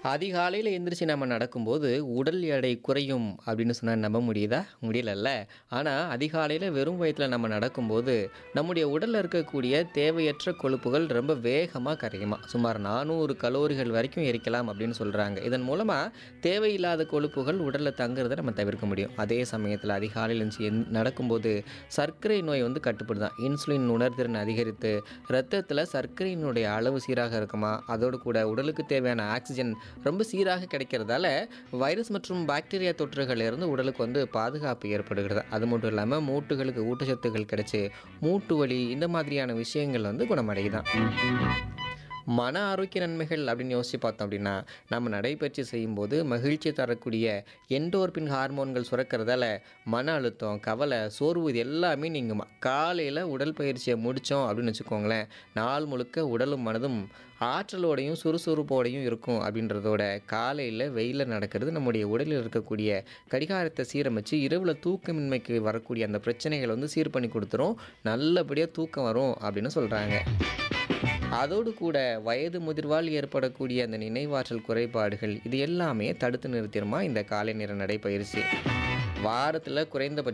அதிகாலையில் எந்திரிச்சு நம்ம நடக்கும்போது உடல் எடை குறையும் அப்படின்னு சொன்னால் நம்ப முடியுதா முடியலல்ல ஆனால் அதிகாலையில் வெறும் வயிற்றில் நம்ம நடக்கும்போது நம்முடைய உடலில் இருக்கக்கூடிய தேவையற்ற கொழுப்புகள் ரொம்ப வேகமாக கரையுமா சுமார் நானூறு கலோரிகள் வரைக்கும் எரிக்கலாம் அப்படின்னு சொல்கிறாங்க இதன் மூலமாக தேவையில்லாத கொழுப்புகள் உடலில் தங்குறதை நம்ம தவிர்க்க முடியும் அதே சமயத்தில் அதிகாலையில் எழுந்துச்சு எந் நடக்கும்போது சர்க்கரை நோய் வந்து கட்டுப்படுதான் இன்சுலின் உணர்திறன் அதிகரித்து ரத்தத்தில் சர்க்கரையினுடைய அளவு சீராக இருக்குமா அதோடு கூட உடலுக்கு தேவையான ஆக்சிஜன் ரொம்ப சீராக கிடைக்கிறதால வைரஸ் மற்றும் பாக்டீரியா தொற்றுகளிலிருந்து உடலுக்கு வந்து பாதுகாப்பு ஏற்படுகிறது அது மட்டும் இல்லாமல் மூட்டுகளுக்கு ஊட்டச்சத்துக்கள் கிடைச்சி மூட்டு வலி இந்த மாதிரியான விஷயங்கள் வந்து குணமடையுதான் மன ஆரோக்கிய நன்மைகள் அப்படின்னு யோசித்து பார்த்தோம் அப்படின்னா நம்ம நடைபயிற்சி செய்யும்போது மகிழ்ச்சி தரக்கூடிய எண்டோர்பின் ஹார்மோன்கள் சுரக்கிறதால மன அழுத்தம் கவலை சோர்வு இது எல்லாமே நீங்குமா காலையில் உடல் பயிற்சியை முடித்தோம் அப்படின்னு வச்சுக்கோங்களேன் நாள் முழுக்க உடலும் மனதும் ஆற்றலோடையும் சுறுசுறுப்போடையும் இருக்கும் அப்படின்றதோட காலையில் வெயிலில் நடக்கிறது நம்முடைய உடலில் இருக்கக்கூடிய கடிகாரத்தை சீரமைச்சு இரவில் தூக்கமின்மைக்கு வரக்கூடிய அந்த பிரச்சனைகளை வந்து சீர் பண்ணி கொடுத்துரும் நல்லபடியாக தூக்கம் வரும் அப்படின்னு சொல்கிறாங்க அதோடு கூட வயது முதிர்வால் ஏற்படக்கூடிய அந்த நினைவாற்றல் குறைபாடுகள் இது எல்லாமே தடுத்து நிறுத்திடுமா இந்த காலை நேர நடைப்பயிற்சி வாரத்தில் குறைந்தபட்சம்